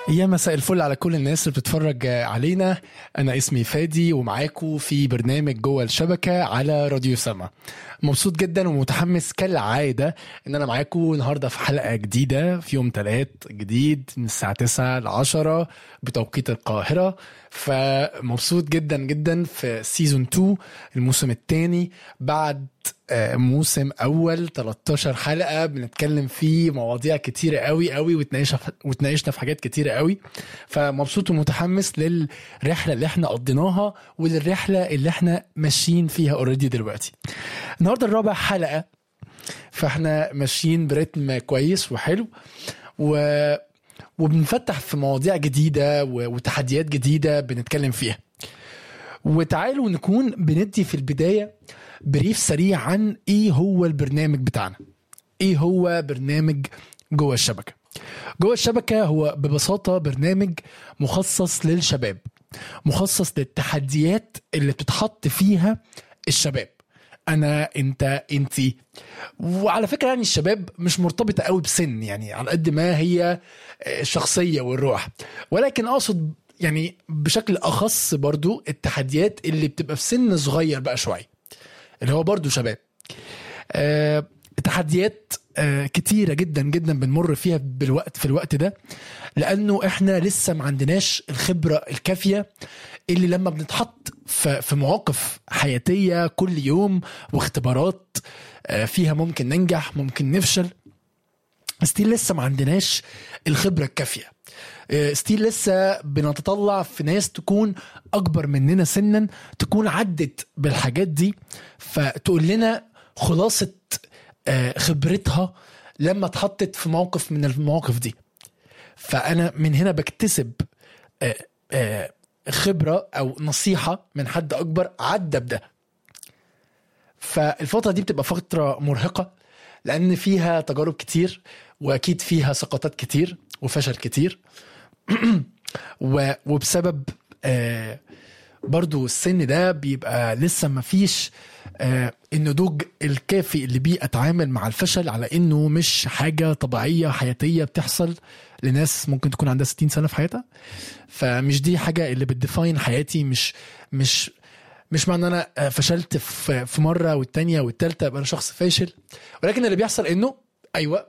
يا مساء الفل على كل الناس اللي بتتفرج علينا انا اسمي فادي ومعاكم في برنامج جوه الشبكه على راديو سما مبسوط جدا ومتحمس كالعاده ان انا معاكم النهارده في حلقه جديده في يوم ثلاث جديد من الساعه 9 ل 10 بتوقيت القاهره فمبسوط جدا جدا في سيزون 2 الموسم الثاني بعد آه، موسم اول 13 حلقه بنتكلم فيه مواضيع كتيره قوي قوي وتناقشنا وتناقشنا في حاجات كتيره قوي فمبسوط ومتحمس للرحله اللي احنا قضيناها وللرحله اللي احنا ماشيين فيها اوريدي دلوقتي النهارده الرابع حلقه فاحنا ماشيين برتم كويس وحلو و وبنفتح في مواضيع جديده و- وتحديات جديده بنتكلم فيها وتعالوا نكون بندي في البدايه بريف سريع عن ايه هو البرنامج بتاعنا ايه هو برنامج جوه الشبكه جوه الشبكه هو ببساطه برنامج مخصص للشباب مخصص للتحديات اللي بتتحط فيها الشباب انا انت انتي وعلى فكره يعني الشباب مش مرتبطه قوي بسن يعني على قد ما هي الشخصيه والروح ولكن اقصد يعني بشكل اخص برضو التحديات اللي بتبقى في سن صغير بقى شويه اللي هو برضو شباب آه، تحديات آه، كتيرة جدا جدا بنمر فيها بالوقت في الوقت ده لأنه إحنا لسه ما عندناش الخبرة الكافية اللي لما بنتحط في في مواقف حياتية كل يوم واختبارات آه، فيها ممكن ننجح ممكن نفشل ستيل لسه ما عندناش الخبرة الكافية آه، ستيل لسه بنتطلع في ناس تكون أكبر مننا سنا تكون عدت بالحاجات دي فتقول لنا خلاصة آه، خبرتها لما اتحطت في موقف من المواقف دي فأنا من هنا بكتسب آه، آه، خبرة أو نصيحة من حد أكبر عدى بده فالفترة دي بتبقى فترة مرهقة لأن فيها تجارب كتير وأكيد فيها سقطات كتير وفشل كتير و- وبسبب آه، برضو السن ده بيبقى لسه ما فيش آه، النضوج الكافي اللي بيه اتعامل مع الفشل على انه مش حاجه طبيعيه حياتيه بتحصل لناس ممكن تكون عندها 60 سنه في حياتها فمش دي حاجه اللي بتديفاين حياتي مش مش مش معنى ان انا آه، فشلت في في مره والتانيه والتالته ابقى انا شخص فاشل ولكن اللي بيحصل انه ايوه